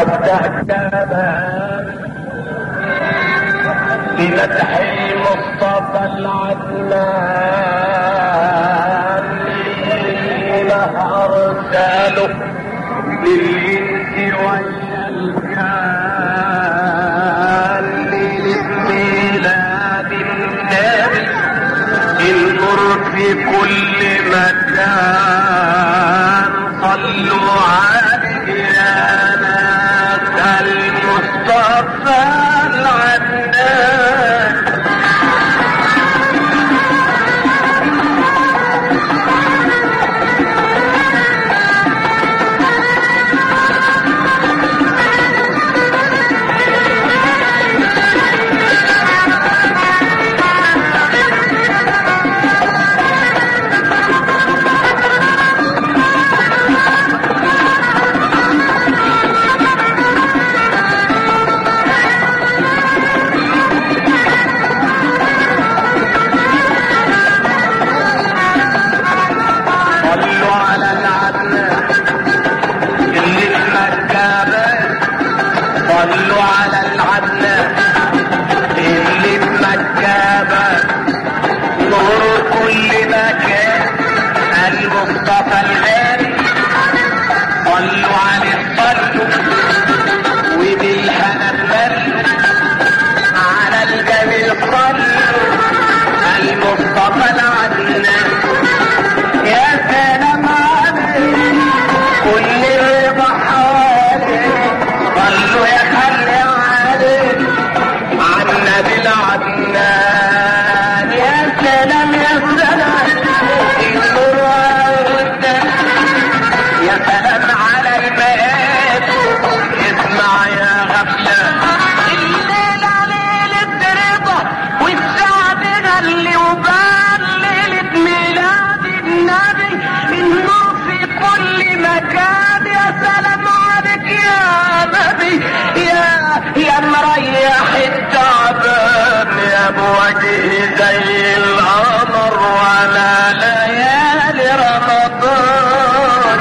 وابدأ كمان بمدح المصطفى العدنان أرساله للإنس والجان لميلاد النبي النور في كل مكان صلوا عليه يا ناس المصطفى العدنان صلوا على العدنان اللي في مكة صلوا على العدنان اللي في مكة نور كل مكان المصطفى الغالي صلوا عليه صلوا وبالهنا تملوا على الجميل صلوا المصطفى العدنان يا سلام عليك كل الرضا حواليك صلوا يا خلي عليك عن نبي العدنان يا سلام يا سلام النور والدم يا سلام على المآت اسمع يا غفلة الليلة ليلة رضا والسعد غلي وبان ليلة ميلاد النبي النور في كل مكان يا سلام عليك يا نبي يا يا مريح التعبان يا بوجه زي القمر ولا ليالي رمضان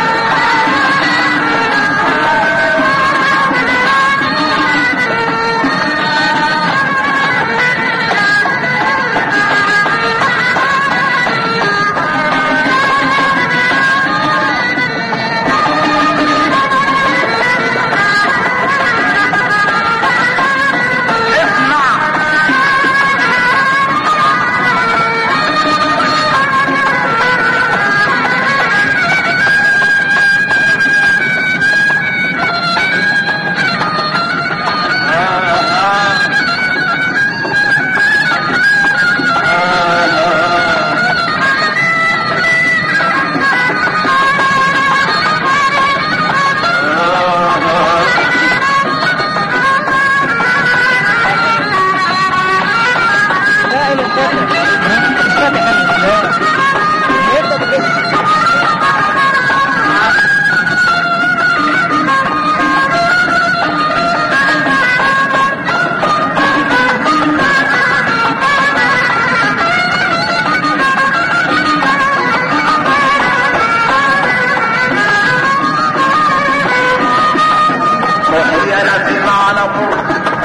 اسمع روحي يا نسيم على طول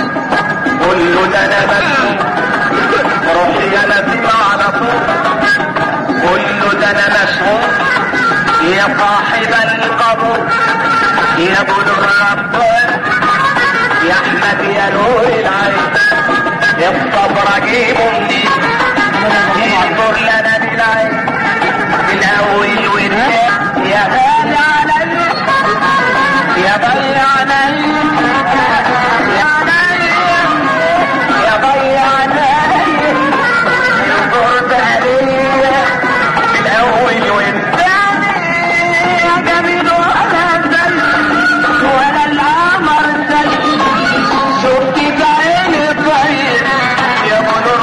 قول له ده انا مسؤول روحي يا نسيم على طول قول له ده انا مشهور يا صاحب القبور يا بلوغ ربنا يا احمد يا نور العين الصبر اجيبه منين ينظر لنا بالعين الاول والثاني يا غالي عليا يا ضيع علي يا علي يا ضيع علي انظر بالي الاول والثاني يا جميل ولا زي ولا القمر زي شفت بعيني طيب يا ابو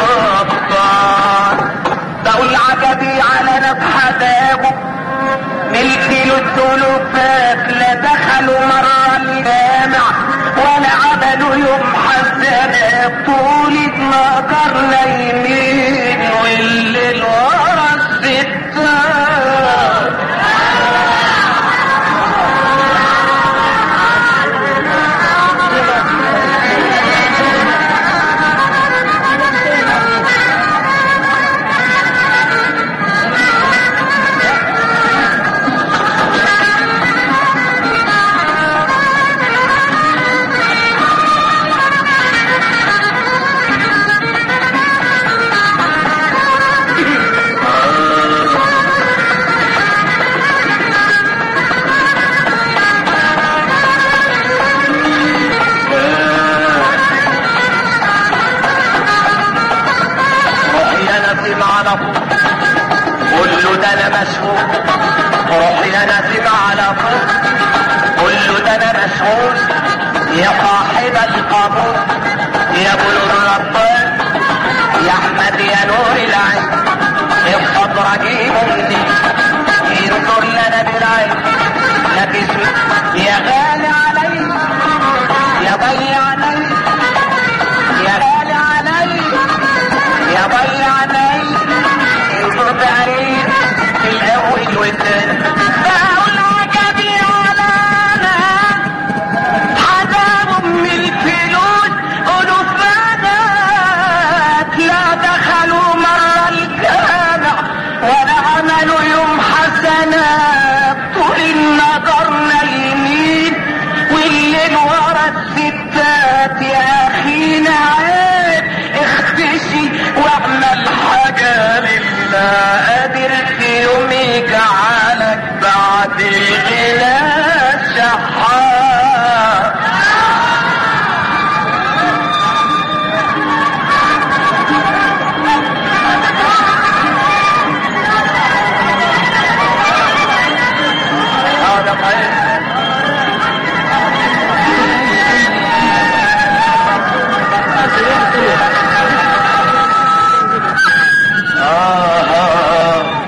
الربان ده العجبي على نفحة ابو ملك له الثلثات لا دخلوا مرة الجامع ولا عملوا يوم حسنات طولة نقر يمين والليل ورا الستات على طول قول له ده انا مسؤول يا صاحب القبول يا بلور ربان يا احمد يا نور العين الصبر جيبه مني ينظر لنا بالعين لبس يا غالي علي يا ضي علي يا غالي علي يا ضي علي انظر بعيد في الاول والثاني بقول عجبي على انا حذر من الفلوس ألوف بنات لا دخلوا مرة الجامع ولا عملوا يوم حسنات طول النظر نايمين والليل ورا الستات يا أخينا عيب اختشي واعمل حاجة لله قادر في يوم يجعلك بعد الغنى شحات هذا طيب آه آه آه.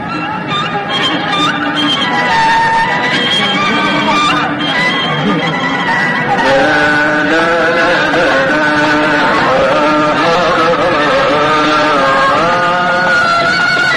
لا لا لا لا لا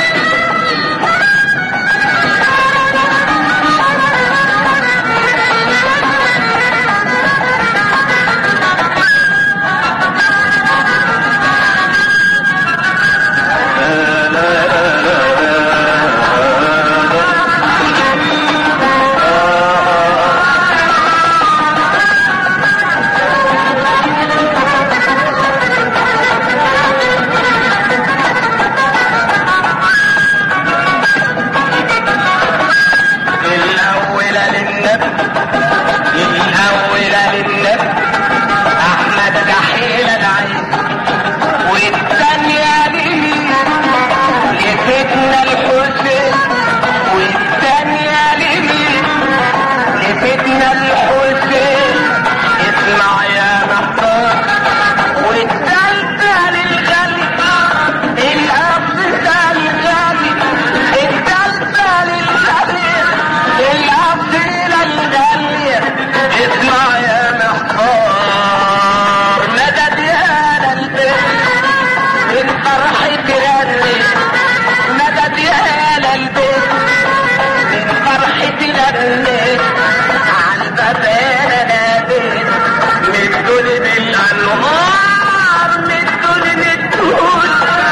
الأولى للنبي الأولى للنبي أحمد كحيل العين والثانية لمين لفتنا الحسين والثانية لمين لفتنا الحسين اسمع يا محمود والثالثة للغالي الأفضل الغالي الثالثة للغالي الأفضل الغالي اسمع يا محمود مدد يا البيت من فرحة رني مدد يا البيت من فرحة رني عالباب ناديت مدول بالأنوار مدول مدول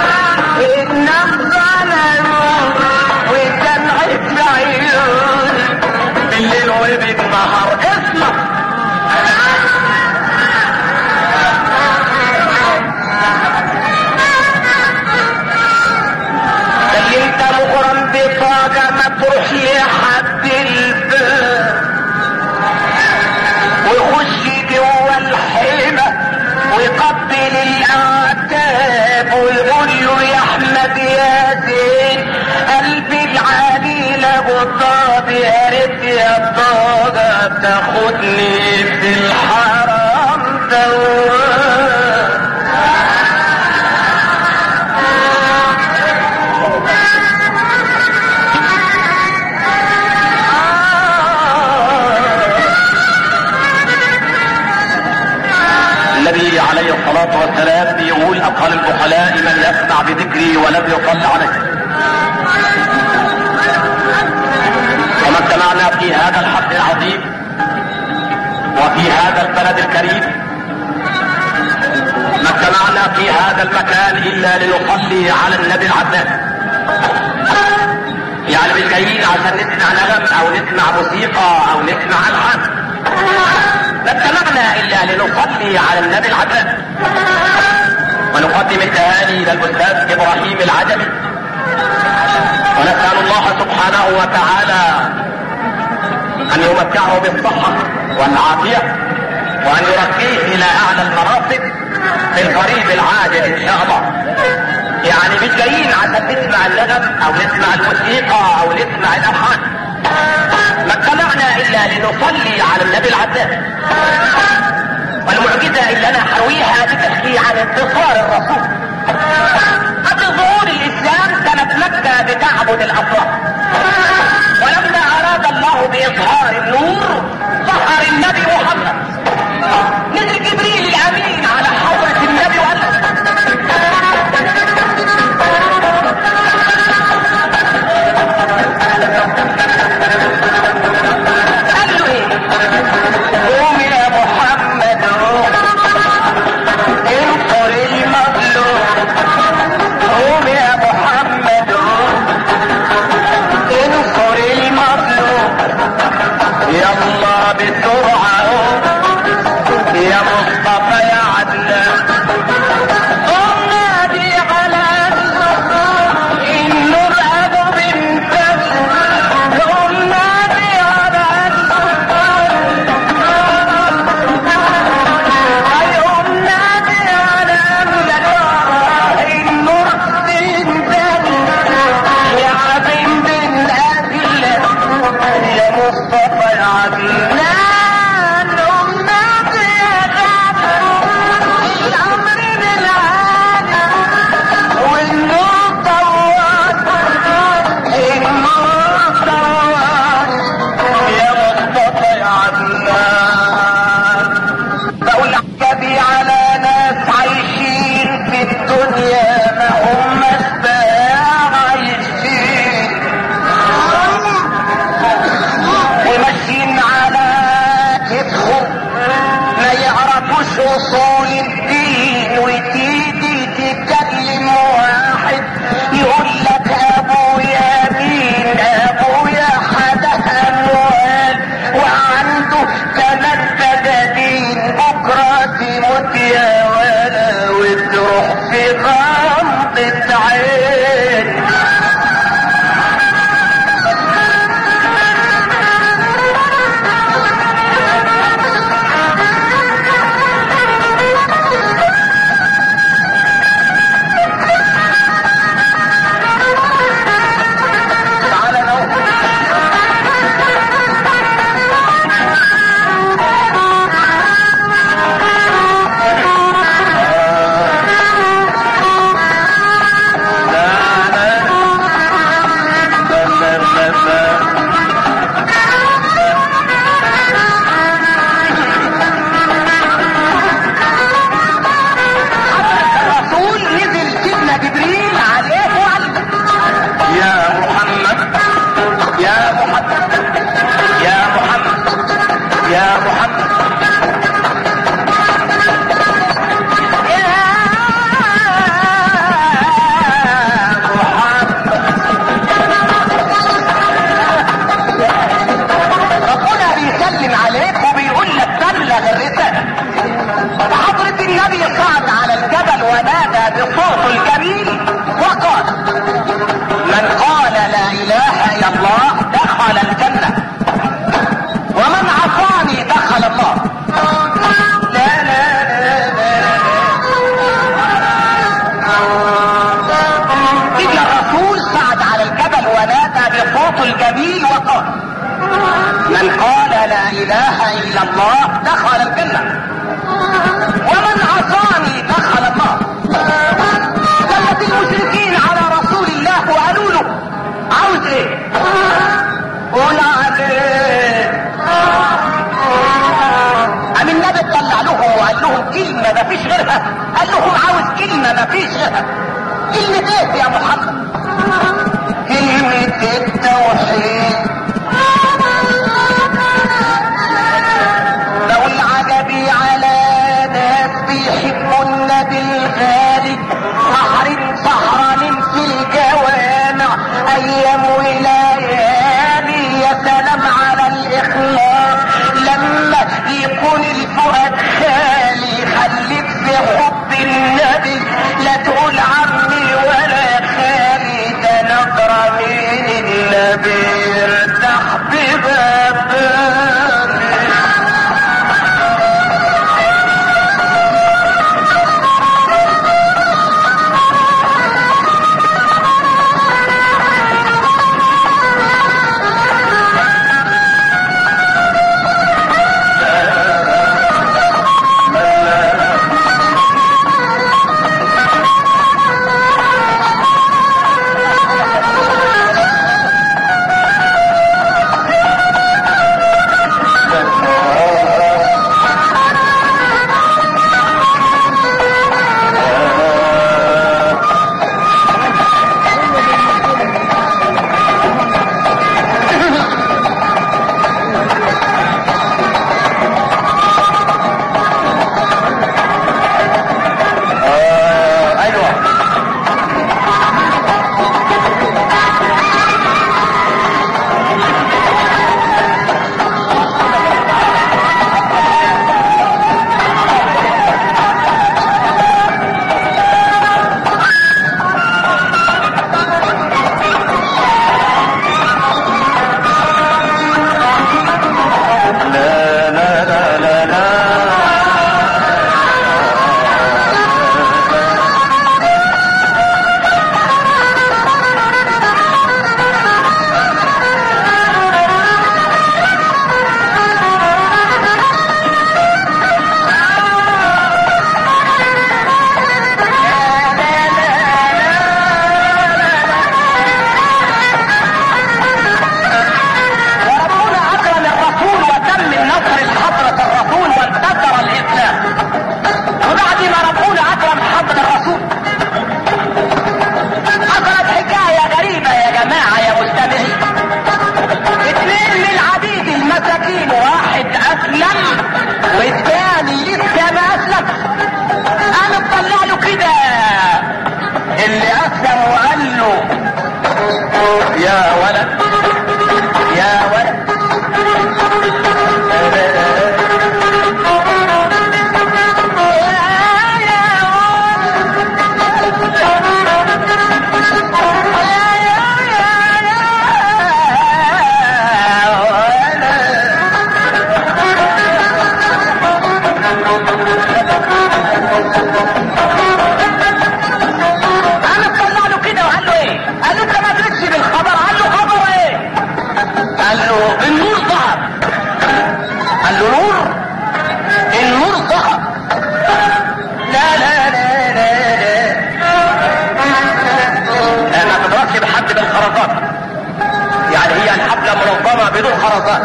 النبض العيون والدمع في عيون بالليل وبالنهار اسمع زي انت مغرم بطاقة ما تروح لحد الباب ويخش جوا الحيمة ويقبل الأعتاب ويقول له يا أحمد يا زين قلبي العليل أبو الضاد يا ريت يا الضاد تاخدني في الحرام دوام النبي عليه الصلاة والسلام بيقول أقل البخلاء من يسمع بذكري ولم يصل عليه وما اجتمعنا في هذا الحفل العظيم وفي هذا البلد الكريم ما اجتمعنا في هذا المكان إلا لنصلي على النبي العدنان يعني مش جايين عشان نسمع نغم أو نسمع موسيقى أو نسمع ألحان ما اجتمعنا الا لنصلي على النبي العدنان ونقدم التهاني للاستاذ ابراهيم العجمي ونسال الله سبحانه وتعالى ان يمتعه بالصحه والعافيه وان يرقيه الى اعلى المراتب في القريب العاجل ان شاء الله يعني مش جايين عشان نسمع النغم او نسمع الموسيقى او نسمع الالحان ما اجتمعنا الا لنصلي على النبي العدنان والمعجزة اللي انا حرويها بتحكي عن انتصار الرسول قبل ظهور الاسلام كانت مكة بتعبد الاصنام ولما اراد الله باظهار النور ظهر النبي محمد نزل جبريل الامين على حضرة النبي وقال له قال له ايه قوم يا محمد روح انصر المظلوم قوم يا محمد روح انصر المظلوم يلا بسرعة يا مصطفى يا عدنان قم نادي على النصر النور ابو بنت قم نادي على النصر يوم نادي على النصر النور بنت يا بنت الاجل يا مصطفى يا عدنان قم نادي يا جعفر الامر بالعالي والنور طوال النور طوال يا مصطفى يا عدنان بقول عجبي على ناس عايشين في الدنيا ما هم سباع عايشين وماشيين على كتفهم ما يعرفوش اصول الدين وتيجي تكلم واحد يقول لك ابويا مين ابويا حدا اموال وعنده ثلاث دجاجين بكره تموت يا ولا وتروح في غمضة عين تعالى نوم الرسول نزل سيدنا جبريل عليه وعلى يا محمد يا محمد يا محمد يا محمد يا محمد ربنا بيسلم عليك وبيقول لك بلغ الرسالة حضرة النبي صعد على الجبل ونادى بصوته الجميل وقال من قال لا اله الا الله دخل الجنة ومن عصاني دخل النار لا لا لا لا إذ الرسول صعد على الجبل ونادى بصوته الجميل وقال من قال لا اله الا الله دخل الجنه ومن عصاني دخل النار دخلت المشركين على رسول الله وقالوا له عاوز ايه قول عليه قام النبي طلع لهم وقال لهم كلمه ما فيش غيرها قال لهم عاوز كلمه ما فيش غيرها كلمه ايه يا محمد كلمه التوحيد لو العجبي على ناس بيحبوا النبي الغالي سهر سهران في الجوامع ايام وليالي يا سلام على الاخلاص لما يكون الفؤاد خالي خليك في حب النبي لا تقول عمي ولا خالي ده نظرة من النبي ارتاح ببابي مساكين واحد اسلم والتاني لسه ما اسلم انا مطلع له كده اللي اسلم وقال له يا ولد يا ولد انا طلع له كده وقال له ايه؟ قال له انت ما تدركش بالخبر قال له خبر ايه؟ قال له النور ظهر قال له نور النور ظهر لا لا لا لا لا ما تضربش بحد بالخرزات يعني هي الحفلة منظمة بدون خرزات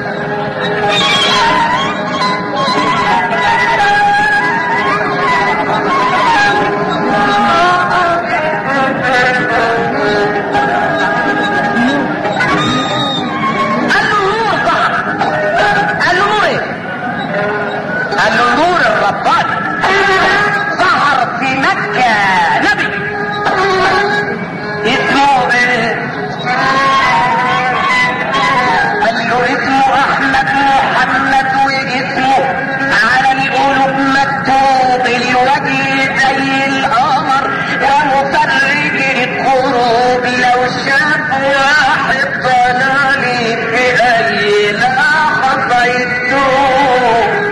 قال له نور ظهر قال له نور ايه؟ قال له نور الرباني ظهر في مكة نبي اسمه ايه؟ قال له اسمه احمد محمد واسمه على القلوب مكتوب الوجه زي القمر ومفرج الكروب لو شاف واحد ضلالي في اي لحظه يتوب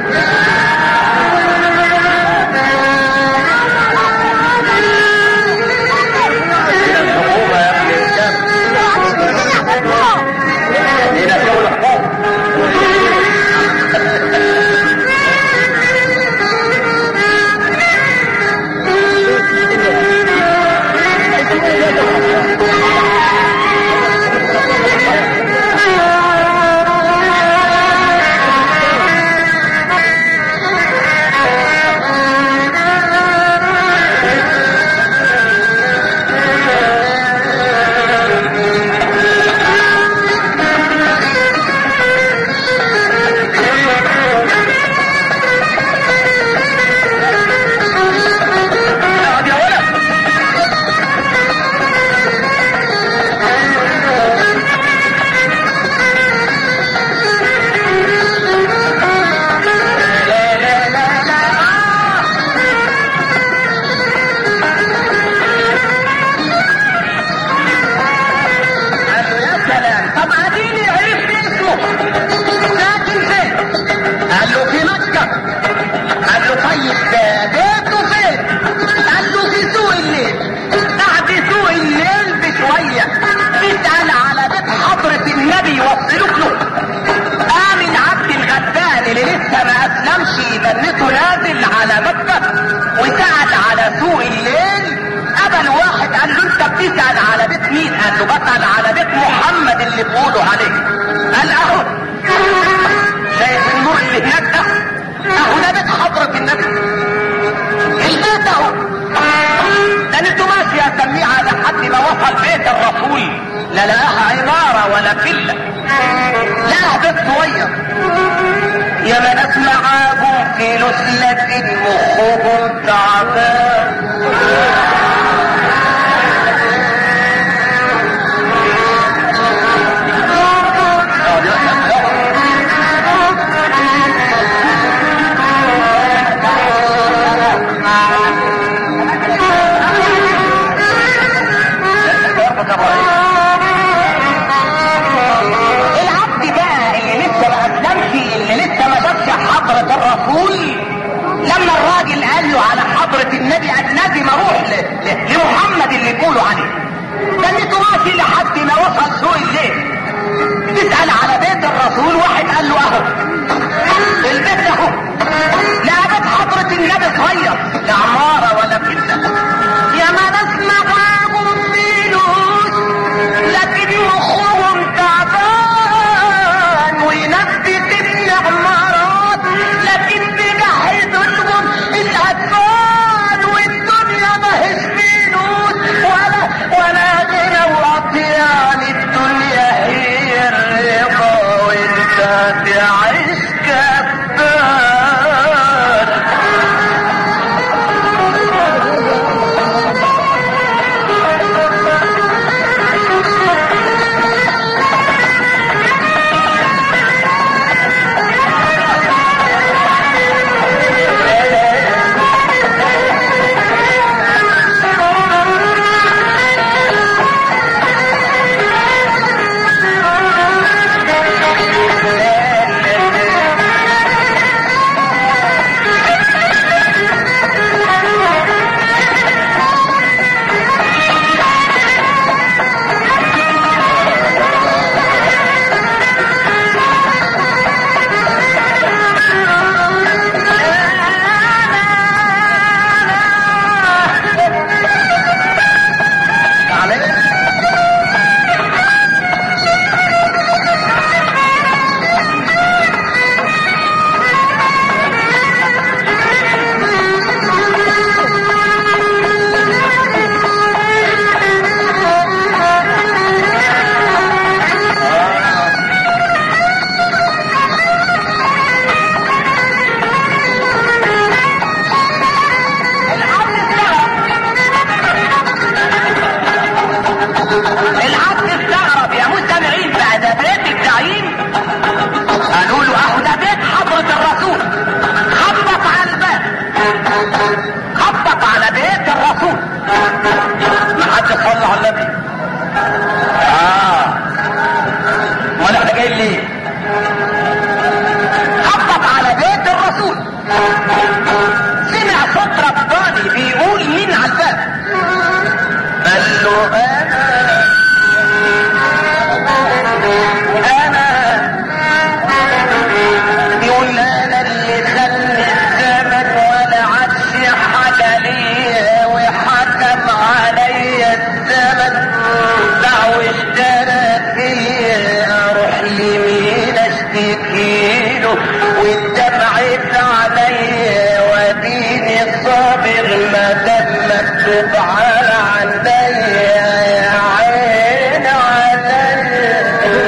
الحكومة يا ابن الكلب هنا شغل حكومة اقعد يا ولد لا لا لا لا قال له يا سلام طب اديني عرفت اسمه ساكن فين قال له في مكة قال له طيب ده بيته فين قال له في سوق الليل بعد سوق الليل بشوية تسأل على بيت حضرة النبي يوصلوك له آمن عبد الغفال اللي لسه ما أسلمش بنته نازل على مكة وسأل على سوق الليل قبل واحد قال له انت بتسأل على بيت مين قال له بسأل على بيت محمد اللي بيقولوا عليه قال اهو شايف النور اللي هناك ده اهو ده بيت حضرة النبي البيت اهو ده انتوا ماشي يا سميعة لحد ما وصل بيت الرسول لا لقاها عمارة ولا فيلا لا بيت صغير يا ما ناس معاهم فلوس لكن مخهم تعبان العبد بقى اللي لسه ما اسلمش اللي لسه ما شافش حضرة الرسول لما الراجل قال له على حضرة النبي قال لازم اروح ل- ل- لمحمد اللي يقولوا عليه دنيته ماشي لحد ما وصل سوق الليل تسأل على بيت الرسول واحد قال له اهو البيت اهو لا بيت حضرة النبي صغير لا عمارة ولا فيلا يا ما ناس معاهم فلوس لكن مخهم تعبان وناس بتبني عمارات لكن بجحدوا لهم الاطفال والدنيا ما هيش فلوس ولا ولا غنى وعطيان الدنيا هي الرضا وانت اديله والدمعة عليا وديني الصابر ما دام مكتوب عليا يا عين عليا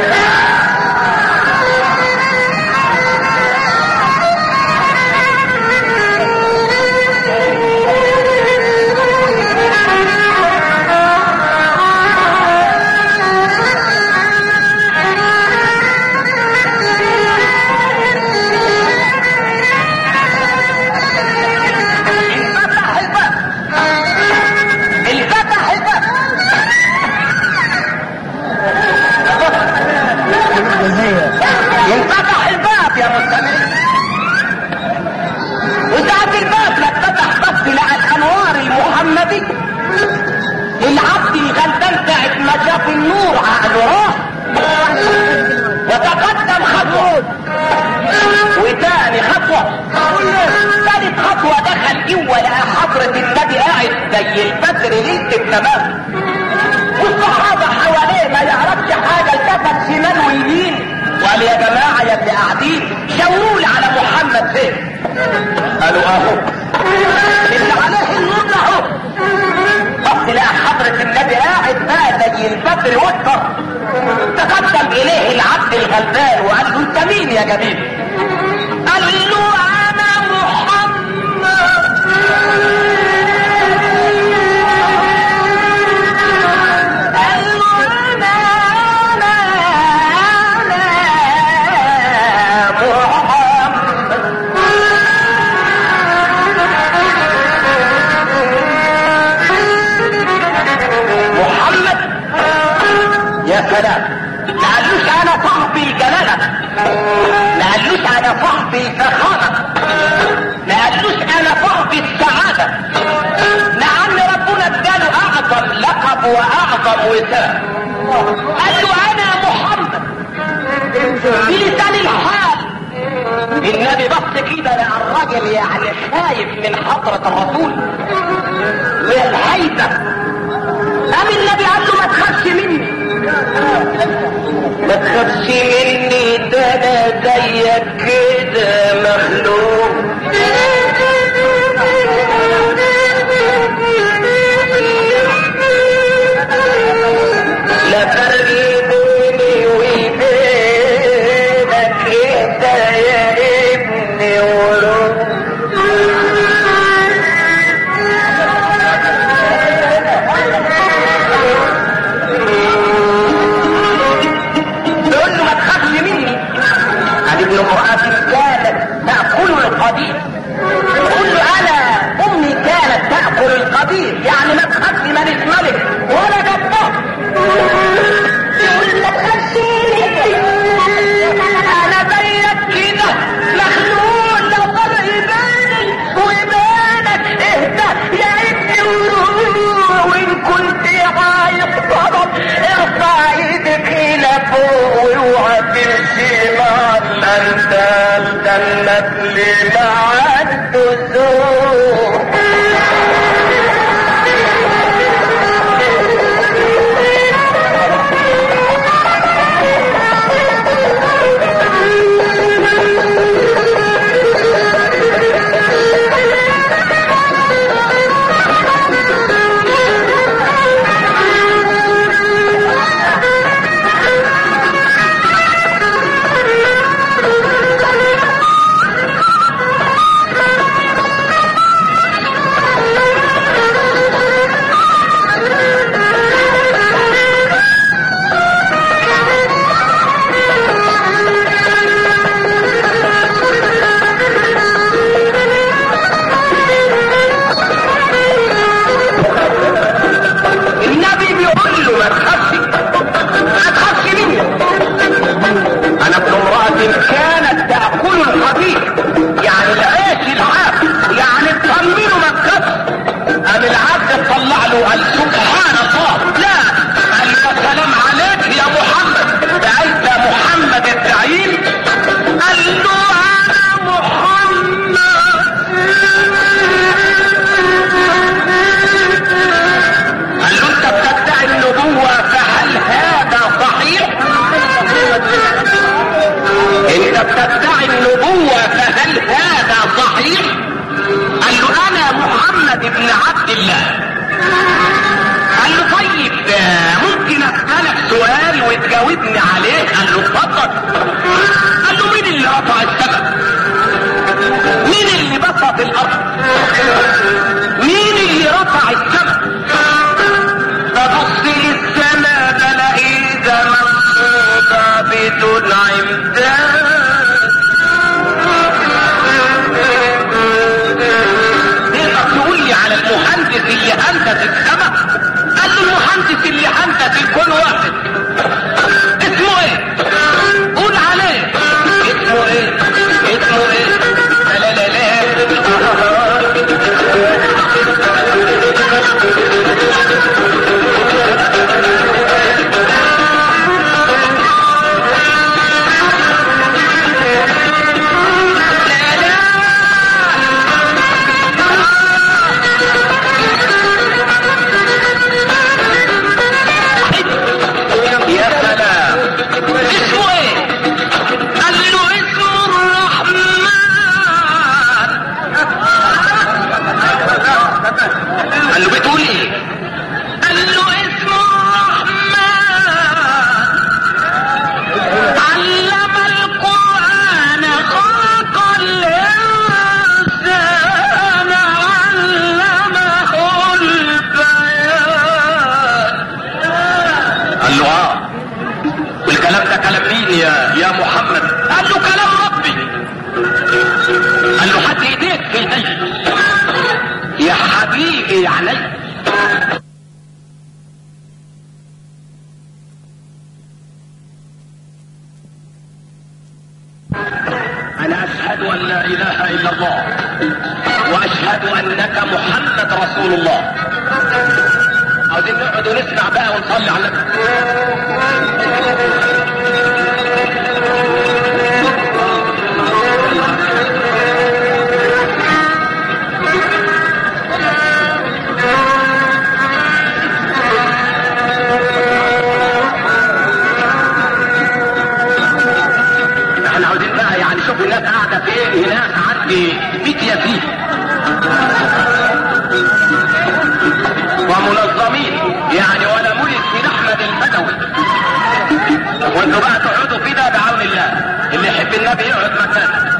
انفتح الباب انفتح الباب ينفتح الباب يا مستمعين وساعة الباب لا اتفتح بس لقى الانوار المحمدي العبد الغلبان ساعة ما شاف النور عقله راح وتقدم خطوة وتاني خطوة ثالث خطوة دخل جوه لقى حضرة النبي قاعد زي البدر ليلة التمام والصحابة حواليه ما يعرفش حاجة التفت شمال ويمين وقال يا جماعة يا اللي قاعدين شاوروا لي على محمد فين قالوا اهو اللي عليه النور ده اهو بص لقى حضرة النبي قاعد بقى زي البدر والطر تقدم اليه العبد الغلبان وقال له انت مين يا جميل قال له انا محمد قال له انا انا انا محمد محمد يا سلام ما قالوش انا صاحبي الجلالة ما قالوش انا صاحبي الفخامة ما قالوش انا صاحبي السعادة مع ان ربنا اداله اعظم لقب واعظم وسام قال له انا محمد بلسان الحال النبي بص كده لقى الراجل يعني خايف من حضرة الرسول والهيبة قام النبي قال له ما تخافش مني ما تخافش مني ده انا زيك كده مخلوق لا فرق بيني وبينك انت يا ابني ورب تقول له ما تخافش مني قال ابن مؤاخذ كانت تأكل القدير قل له انا امي كانت تأكل القدير يعني ما تخافش مالك ملك ولا جبار يقول لك خشيني انا زيك كده مخلوق لو فرق بيني وبينك اهدى يا ابني وروح وان كنت عايز طلب ارفع ايدك الى فوق واوعى تمشي مع الامثال دمك لمع الدسوق بن عبد الله قال له طيب ممكن اسالك سؤال وتجاوبني عليه قال له اتفضل قال له مين اللي رفع السماء مين اللي بسط الارض مين اللي رفع السماء ببص للسماء بلاقيها مرفوضة بدون عمدان تقدر تقول لي على المهندس اللي هندس السماء قال له المهندس اللي هندس الكون واحد اسمه ايه قول عليه اسمه ايه اسمه ايه لا لا لا يا سلام اسمه ايه قال له اسمه الرحمن قال له بتقول ايه قال له اسمه الرحمن علم القرآن خلق الإنسان علمه البيان قال له اه والكلام ده كلام مين يا يا محمد قال له كلام ربي قال له حد ايديك في ايدي يا حبيبي يا عيني انا اشهد ان لا اله الا الله واشهد انك محمد رسول الله عاوزين نقعد ونسمع بقى ونصلي على النبي احنا عاوزين بقى يعني شوفوا الناس قاعده فين هناك عندي 100 يتيم ومنظمين يعني ولا ملك من احمد البدوي وانتوا بقى تقعدوا كده بعون الله اللي يحب النبي يقعد مكانه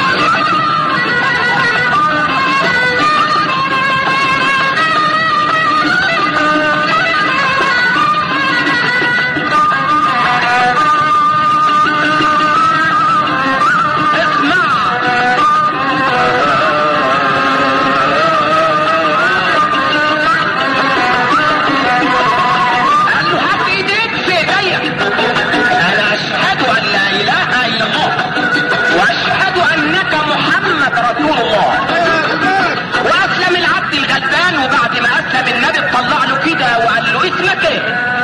قال له هات ايديك في ايديا انا اشهد ان لا اله الا الله واشهد انك محمد رسول الله واسلم العبد الغلبان وبعد ما اسلم النبي طلع له كده وقال له اسمك ايه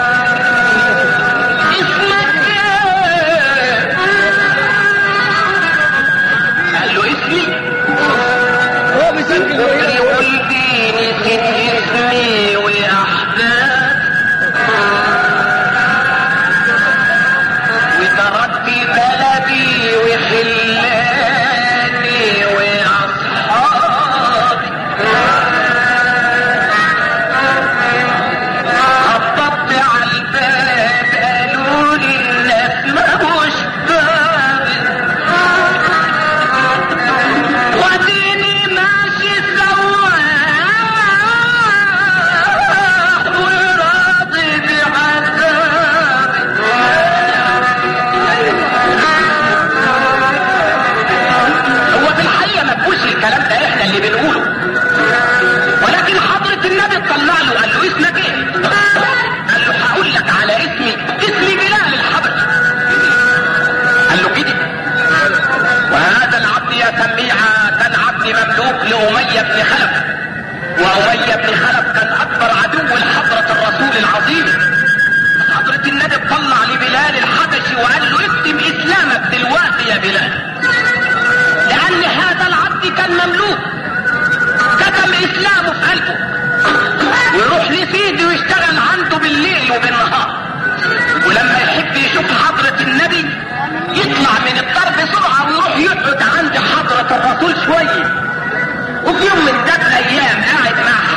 اسمك ايه قال له اسمي هو بيسجل وهي يقول ديني نسيت اسمي واحداث وتركت بلدي وخلاني واصحابي خبطت على الباب قالوا لي الناس ماهوش بابي وديني ماشي سواح وراضي بعذابي هو في الحقيقة ما فيهوش الكلام ده احنا اللي بنقوله ولكن حضرة النبي طلع له قال له اسمك ايه؟ قال له هقول لك على اسمي اسمي بلال الحبشي قال له كده وهذا العبد يا سميعة كان عبد مملوك لأمية بن خلف وأمية بن خلف كان أكبر عدو لحضرة الرسول العظيم حضرة النبي طلع لبلال الحبشي وقال له اكتب إسلامك دلوقتي يا بلال لأن هذا العبد كان مملوك كتم إسلامه في قلبه ويروح لسيدي ويشتغل عنده بالليل وبالنهار ولما يحب يشوف حضرة النبي يطلع من الدار بسرعة ويروح يقعد عند حضرة الرسول شوية وفي يوم من ذات الأيام قاعد مع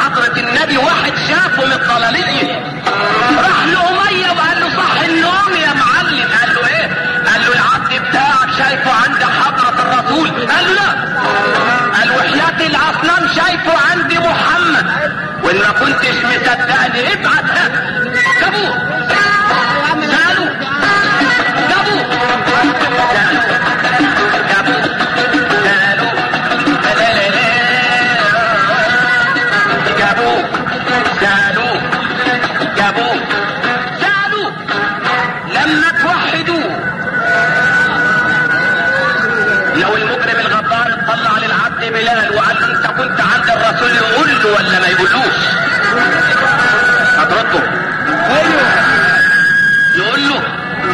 كنت عند الرسول يقول له ولا ما يقولوش هترده ايوه يقول له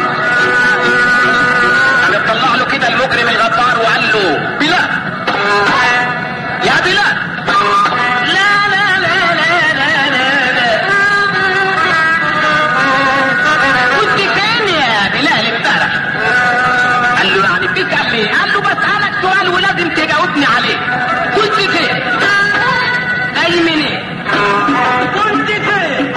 قام طلع له كده المجرم الغدار وقال له بلال يا بلال لا لا لا لا لا لا لا كنت فين يا بلال امبارح قال له يعني بتسأل ليه قال له بسألك سؤال ولازم تجاوبني عليه كنت فين جاي منين كنت فين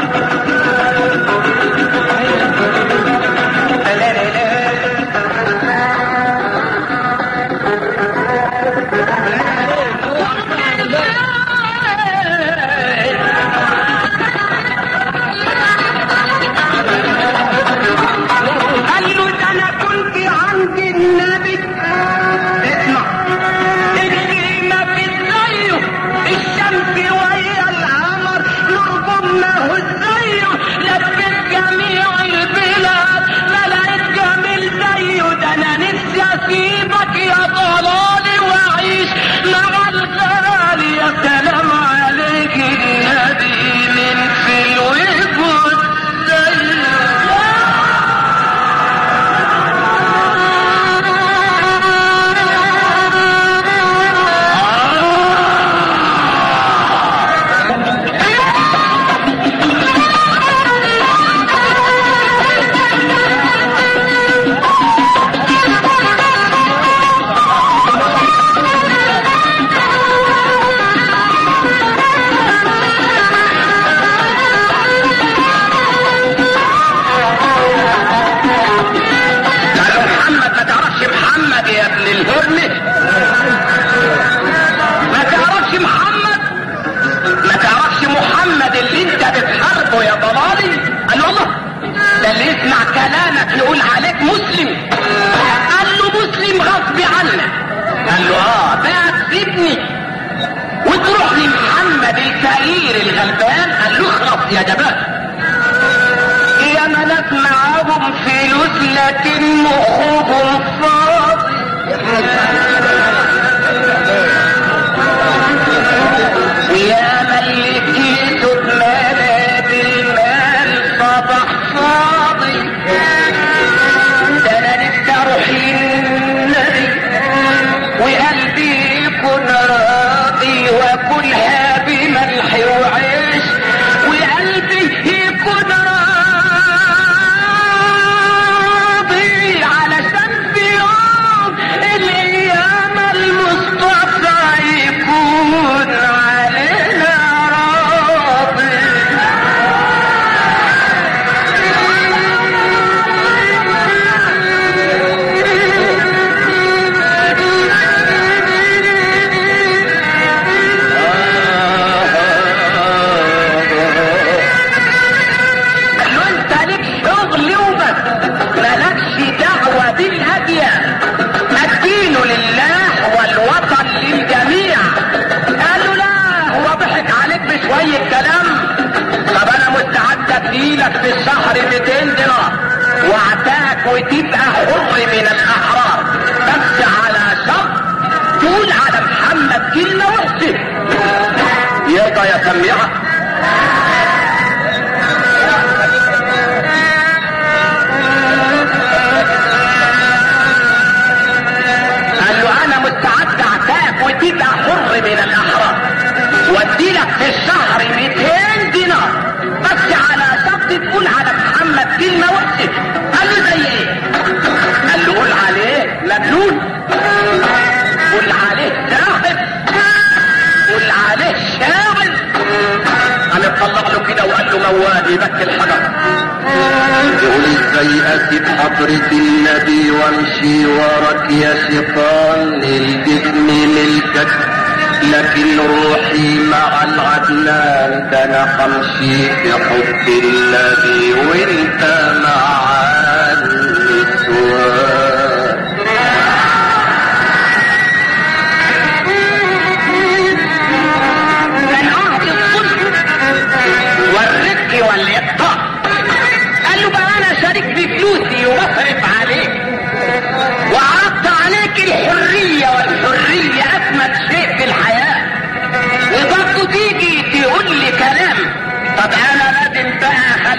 قال له ده انا كنت عند النبي اسمع اللي ما في زيه الشمس ويا القمر نرجم ما هو زيه لفت جميع البلاد ما لقيت جميل زيه ده انا نفسي اسيبك يا ضلالي واعيش مع الغالي يا سلام عليك النبي من في الوجود زيه قال له محمد ما تعرفش محمد يا ابن الهرمة ما تعرفش محمد ما تعرفش محمد اللي انت بتحاربه يا ضلالي قال له الله ده اللي يسمع كلامك يقول عليك مسلم قال له مسلم غصب عنك قال له اه بقى تسيبني وتروح لمحمد الفقير الغلبان قال له اخلص يا جبان يا ملك معاهم فلوس لكن مخهم فاضي يا ملكي تتملى بالمال صباح فاضي ده انا نفسي اروح للنبي وقلبي يكون راضي واكلها بملح وعيش وقلبي يكون راضي علشان في يوم الايام المصطفى يكون علينا راضي قال له انت ليك شغل وبس مالكش دعوة بالهدية الدين لله والوطن للجميع قال له لا هو ضحك عليك بشوية كلام طب انا مستعد اديلك في الشهر 200 دينار واعتاك وتبقى حر من الاحرار بس على شرط تقول على محمد كلمة وحشة يقدر يسمعها قال له انا مستعد اعتاق وتبقى حر من الاحرار واديلك في الشهر 200 دينار بس على شرط تقول على محمد كلمه وحشه قال له زي ايه؟ قال له قول عليه مجنون قول عليه ساحر قول عليه شاعر قام يطلع له كده وقال له مواد يبكي الحجر يقول ازاي اسيب حضرة النبي وامشي وراك يا شيطان الجسم ملكك لكن روحي مع العدنان ده انا همشي في حب النبي وانت مع النسوان كان عهد الصلح والرق والإقطاع قال له بقى أنا شريك بفلوسي وبصرف عليك وعرضت عليك الحرية والحرية أجمل شيء في الحياة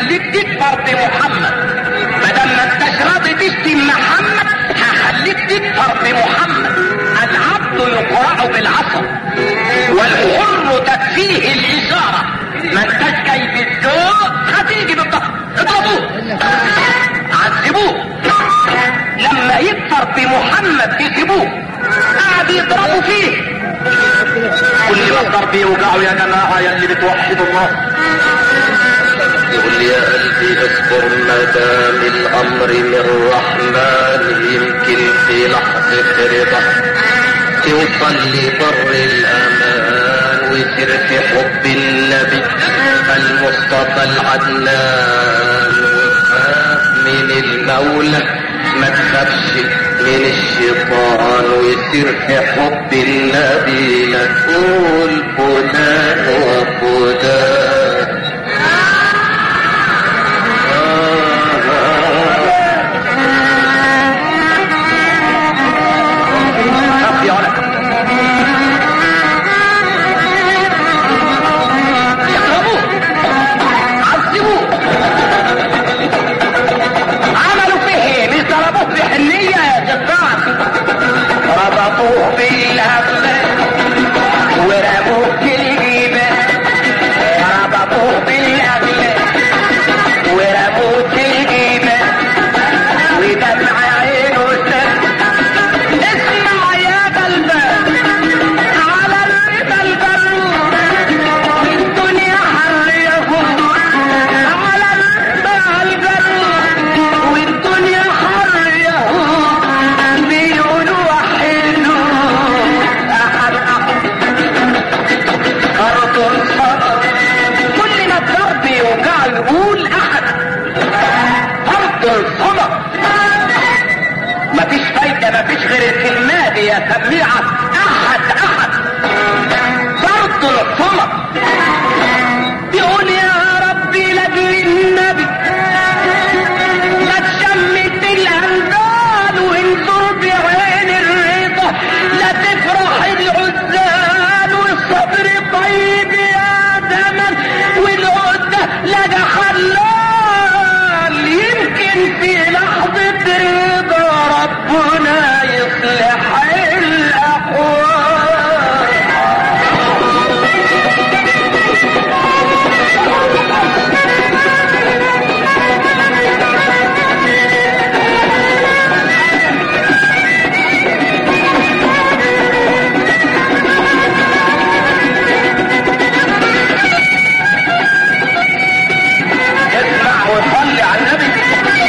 هخليك تكفر بمحمد ما دام ما انتش راضي تشتم محمد هخليك تكفر بمحمد العبد يقرع بالعصا والحر تكفيه الاشاره ما انتش جاي بالذوق هتيجي بالضبط اضربوه عذبوه لما يكفر بمحمد يسيبوه قعد يضربوا فيه كل ما الضرب يوجعه يا جماعه يا اللي بتوحدوا الله يقول يا قلبي اصبر ما دام الامر من رحمن يمكن في لحظة رضا توصل لبر الامان ويصير في حب النبي المصطفى العدنان وخاف من المولى ما تخافش من الشيطان ويصير في حب النبي لا تقول فلان وفلان خاف يا ولد يضربوه عذبوه عملوا فيه ايه مش ضربوه بحنية يا جبار ربطوه بالأغلال ورموه في الجبال ربطوه بالأغلال ورموه في الجبال ودمع عينه سد اسمع يا قلبك على الرضا الجروح والدنيا حريهم على الرضا الجروح والدنيا حريهم بيقولوا وحدوا احد احد أرض الصبر كل ما الضرب يوجع يقول احد أرض الصبر مفيش فايدة مفيش غير الكلمات دي يا سميعة أحد أحد برضه الصمت يقول يا ربي لأجل النبي لا تشمت الأندال وانظر بعين الرضا لا تفرح العزال والصبر طيب يا زمن والعدة لدى خلال يمكن في لحظة رضا ربنا يصلح الأحوال اسمع وصلي على النبي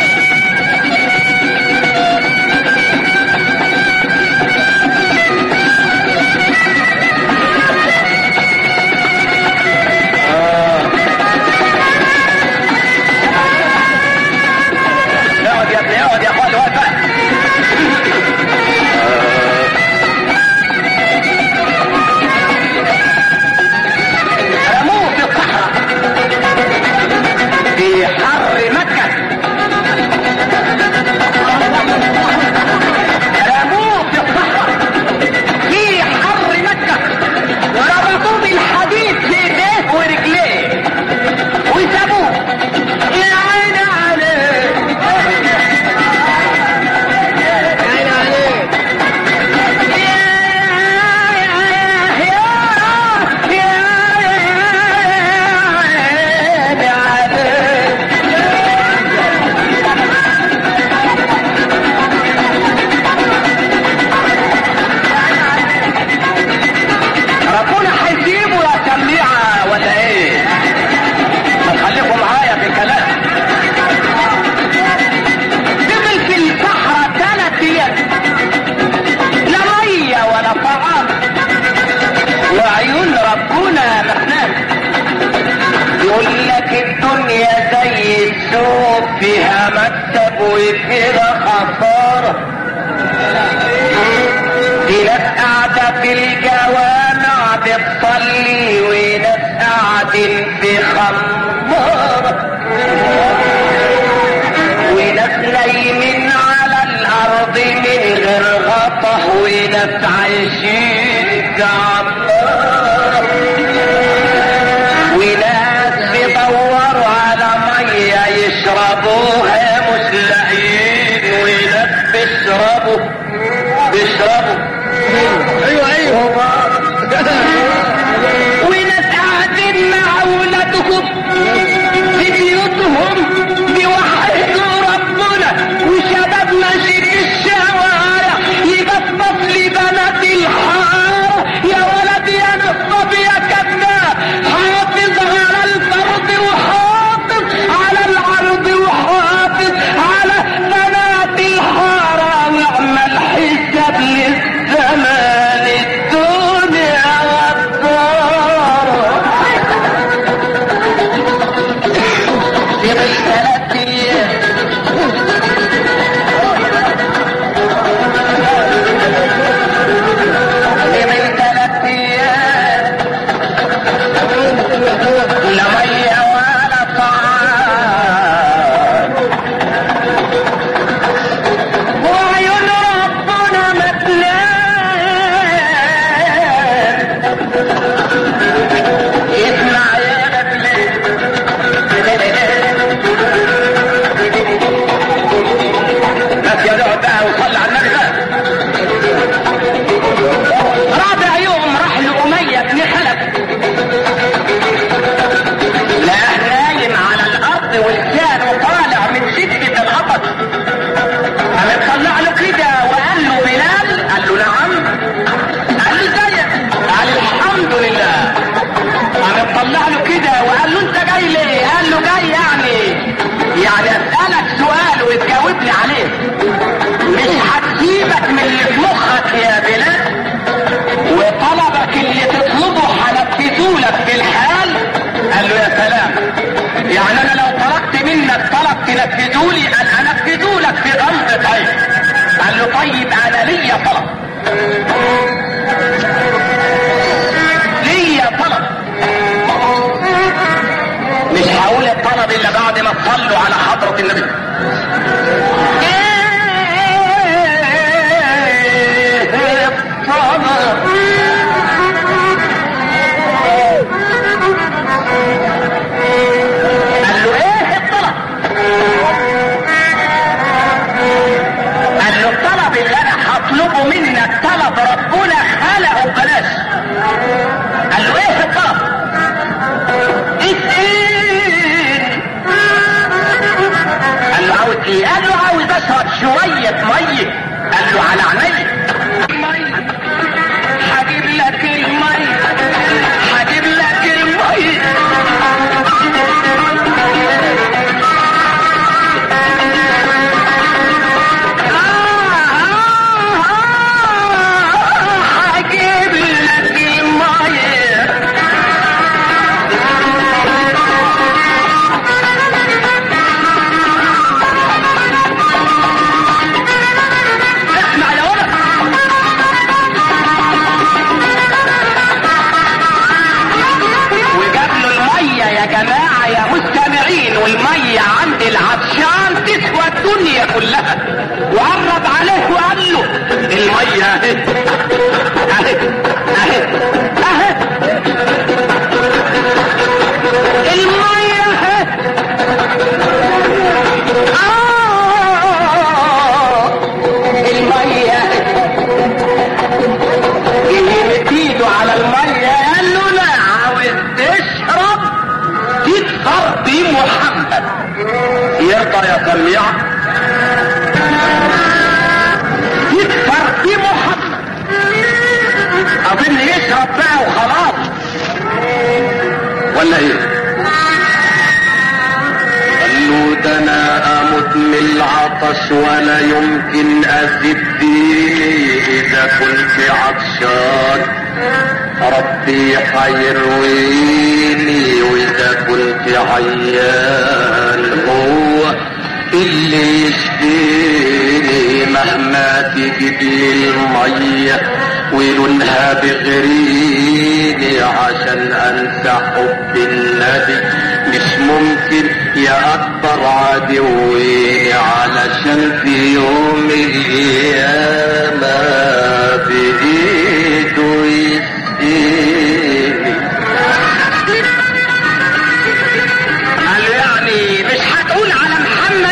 اقعد يا ابني اقعد يا اخوان اقعد بقى رموه في الصحراء في حر مكة رموه في الصحراء في حر مكة وربطوه بالحديد في ايديه ورجليه وسابوه يا عيني عليه عين عليك ربنا هيسيبه يا سميعة ولا ايه؟ ما خليكم معايا في الكلام. فضل في الصحراء ثلاث ايام لا ميه ولا طعام وعيون ربنا مخناق يقول لك الدنيا زي السوق فيها مكسب وفيها خساره في ناس قاعدة في الجوامع بتصلي وناس قاعدين في خمارة وناس نايمين على الأرض من غير غطا وناس عايشين كعمارة وناس بيدوروا على مية ابوها مش لاقيين ولاد بيشربوا بيشربوا ايوه ايوه وناس قاعدين مع اولادهم في بيوتهم بيوحدوا ربنا وشباب ماشي في الشوارع يبصبص لبنات الحاره يا ولد يا نصب يا كذاب حافظ على الفرد وحافظ على العرض وحافظ على بنات الحاره واعمل حساب للزمان الدنيا والدار في ثلاث ايام من ثلاث ايام لا ميه ولا طعام وعيون ربنا ما تنام اسمع يا غفلة بس يا دعوة بقى وصلي على النبي بقى رابع يوم راح لأمية بن خلف لقاه نايم على الأرض ولسانه طالع من شدة العطش قام طلع له كده وقال له بلال قال له نعم قال له ازيك قال الحمد لله قام طلع له كده وقال له انت جاي ليه قال له جاي يعني يعني اسالك سؤال وتجاوبني عليه مش هتسيبك من اللي في مخك يا بلال وطلبك اللي تطلبه هنفذهولك في الحال قال له يا سلام يعني انا لو طلبت منك طلب تنفذولي انا انفذهولك في غمضة عين قال له طيب انا ليا طلب ليا طلب مش هقول الطلب الا بعد ما تصلوا على حضرة النبي ايه الطلب قال له ايه الطلب قال له الطلب اللي انا هطلبه منك طلب ربنا خلقه بلاش قال له ايه الطلب اسئل قال له عاوز ايه قال له عاوز اشرب شوية مية قال له على عيني مية هجيب لك المية هجيب لك المية هجيب لك المية اسمع يا ولد وجاب له المية يا جماعة يا مستمعين والمية عند العطشان تسوى الدنيا كلها وقرب عليه وقال له المية اهي اهي اهي اهي المية اهي آه المية اهي يمد ايده على المية قال له لا عاوز تشرب تكفر بمحمد يرضى يا سميع يكفر بمحمد اظن يشرب بقى وخلاص ولا ايه قال له ده انا اموت من العطش ولا يمكن ازيد ديني اذا كنت عطشان ربي حيرويني واذا كنت عيان هو اللي يشفيني مهما تجيب لي الميه ولونها بغريني عشان انسى حب النبي مش ممكن يا اكبر عدوي علشان في يوم القيامة بايده يسقيني قال له يعني مش هتقول على محمد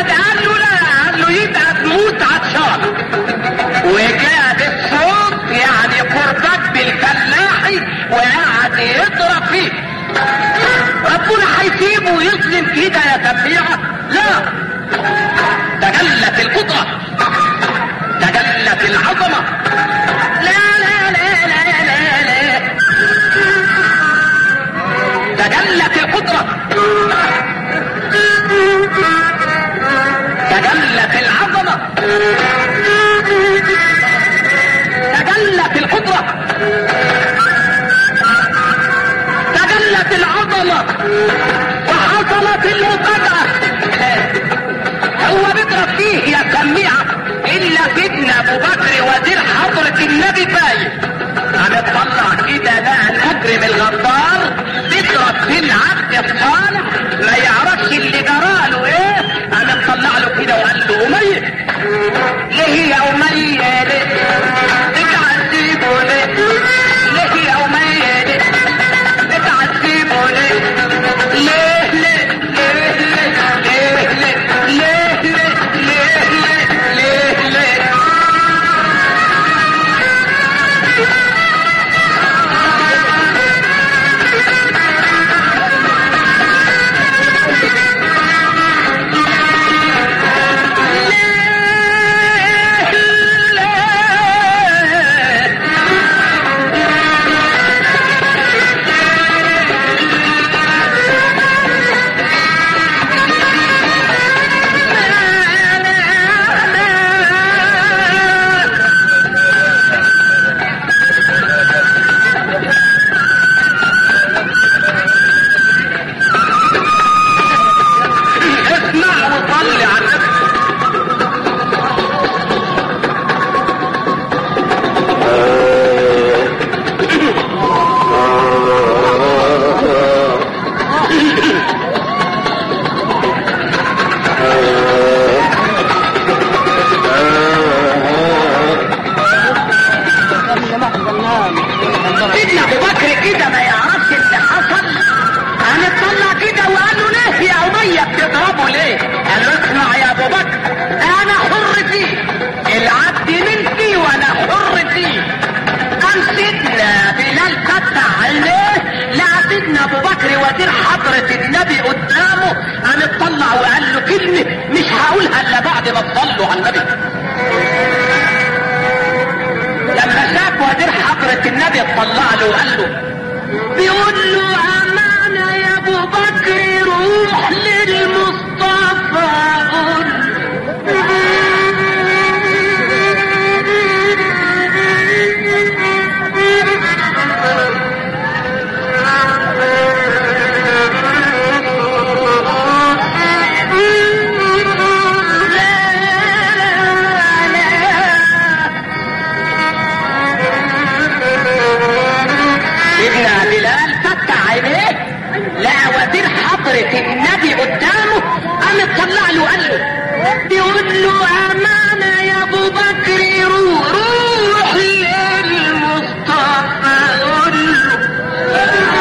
السميعة لا تجلت القدرة تجلت العظمة لا لا لا لا لا لا تجلت القدرة تجلت العظمة تجلت القدرة تجلت العظمة وحصلت المفاجأة هو بيضرب فيه يا سميعة إلا سيدنا أبو بكر وزير حضرة النبي فايز هنطلع كده بقى المجرم الغدار بيضرب في العبد الصالح ما يعرفش اللي جراله ايه هنطلع له كده وقال له أمية ليه يا أمية ليه بتعذبه ليه ليه يا أمية ليه بتعذبه ليه ليه ليه ليه ليه ليه ليه ليه ليه ليه ليه اسمع وصلي على النبي سيدنا ابو بكر كده ما يعرفش اللي حصل هنطلع كده وقال له ليه يا اميه بتضربه ليه؟ قال له اسمع يا ابو بكر انا حر فيه العبد ملكي وانا حر فيه قام سيدنا بلال فتح عينيه لقى سيدنا ابو بكر وزير حضرة النبي قدامه قام اطلع وقال له كلمة مش هقولها الا بعد ما تصلوا على النبي لما شاف وزير حضرة النبي اطلع له وقال له بيقول له أمانة يا أبو بكر روح للمصطفى قول سيدنا بلال فتح عينيه لقى وزير حضرة النبي قدامه قام اطلع له قال له بيقول له أمانة يا أبو بكر روح روح للمصطفى قول له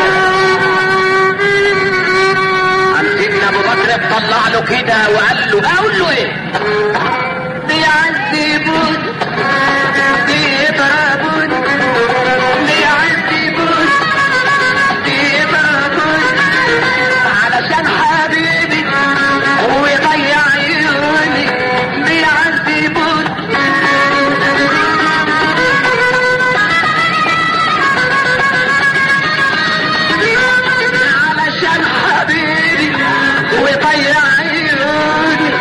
قام سيدنا أبو بكر اطلع له كده وقال له أقول له إيه؟ بيعذبون بيضربون بيعذبون بيضربون علشان حبيبي هو يضيع عيوني بيعذبون علشان حبيبي هو يضيع عيوني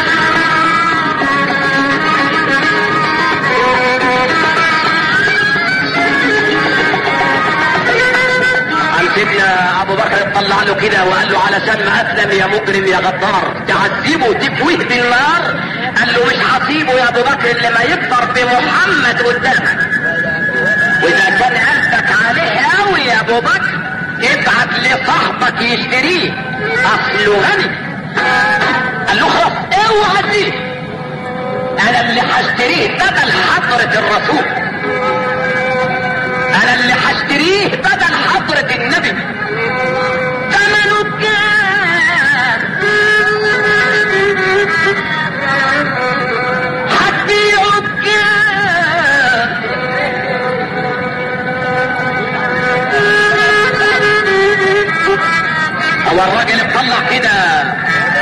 قام سيدنا ابو بكر اطلع له كده وقال له علشان ما اسلم يا مجرم يا غدار تعذبه تفويه بالنار قال له مش هسيبه يا ابو بكر اللي ما يكفر بمحمد قدامك واذا كان قلبك عليه قوي يا ابو بكر ابعت لصاحبك يشتريه اصله غني قال له خلاص اوعى تسيبه انا اللي هشتريه بدل حضرة الرسول انا اللي هشتريه بدل حضرة النبي ثمنه كام هتبيعه بكام هو الراجل اطلع كده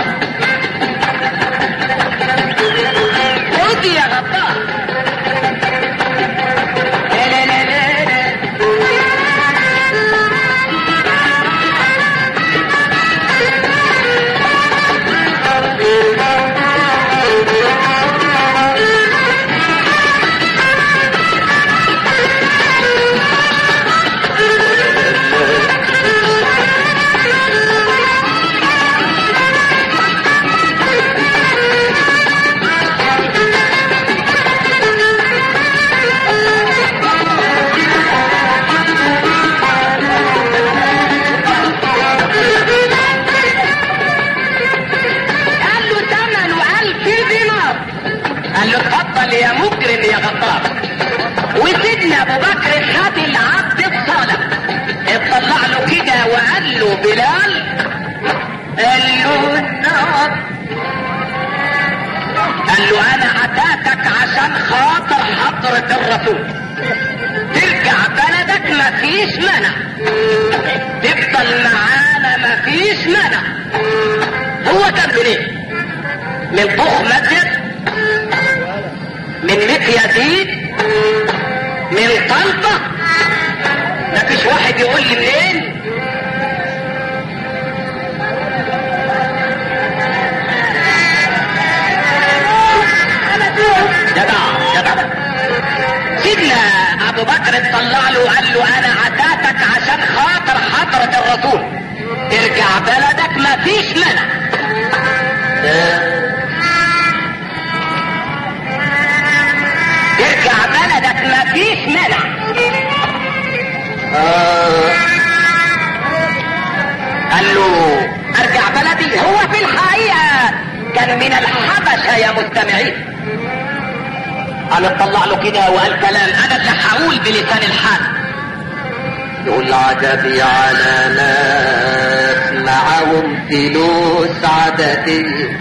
خد يا غطاس لا لا لا لا لا قال له ثمنه ألف دينار قال له اتفضل يا مجرم يا غدار وسيدنا ابو بكر خد العبد الصالح اطلع له كده وقال له بلال قال له النار قال له انا اتاتك عشان خاطر حضرة الرسول ترجع بلدك مفيش منع تفضل معانا مفيش منع هو كان منين من طخ مسجد من ميت يزيد من طنطا مفيش واحد يقول لي منين جدع جدع سيدنا ابو بكر اطلع له وقال له انا عتاتك عشان خاطر حضرة الرسول ترجع بلدك مفيش منع ترجع بلدك مفيش منع قال له ارجع بلدي هو في الحقيقة كان من الحبشة يا مستمعين قام اطلع له كده وقال كلام انا اللي هقول بلسان الحال يقول عجبي على ناس معاهم فلوس عددية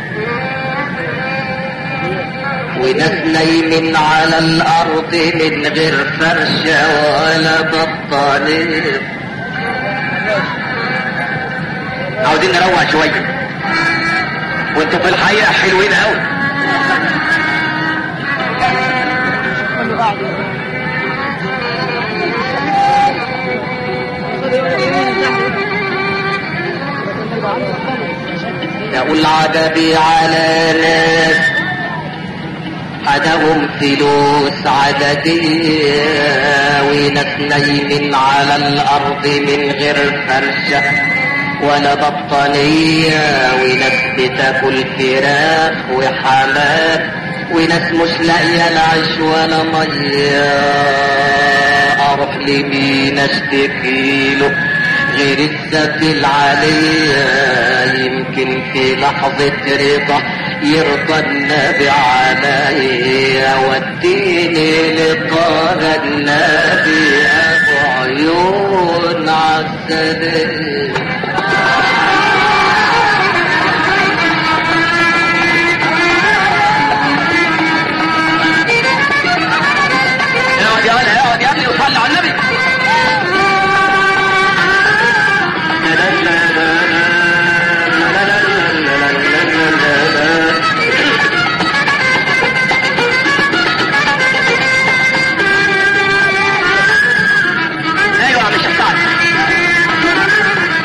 وناس نايمين على الأرض من غير فرشة ولا بطانية عاوزين نروق شوية وانتوا في الحقيقة حلوين قوي يقول عجبي على ناس عدهم فلوس عددية وناس نايمين على الأرض من غير فرشة ولا بطانية وناس بتاكل فراخ وحمام وناس مش لاقية العيش ولا مية أروح لمين أشتكيله غير الذات العالية يمكن في لحظة رضا يرضى النبي عليا وديني لطه النبي أبو عيون عسلية اقعد يا ولد اقعد يا ابني وصلي على النبي ايوه يا عم الشيخ سعد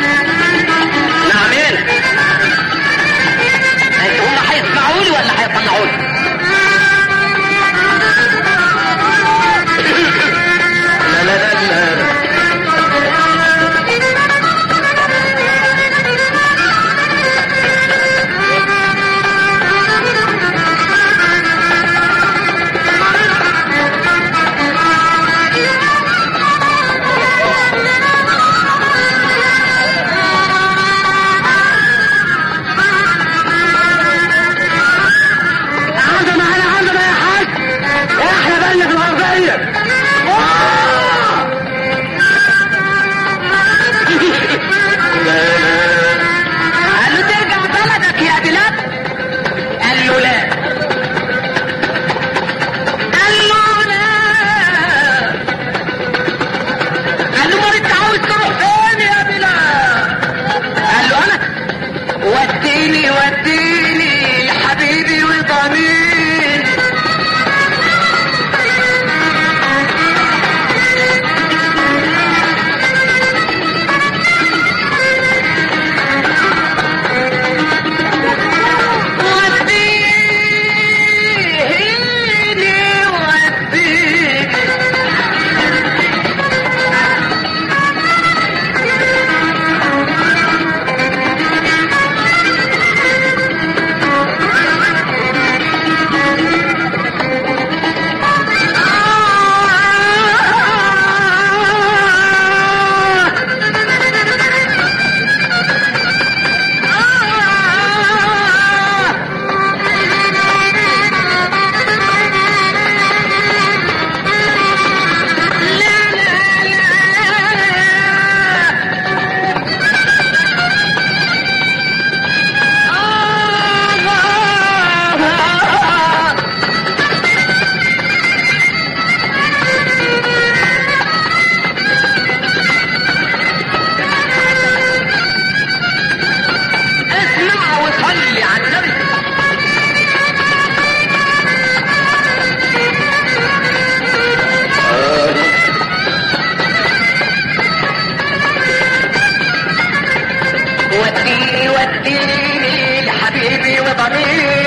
ضمير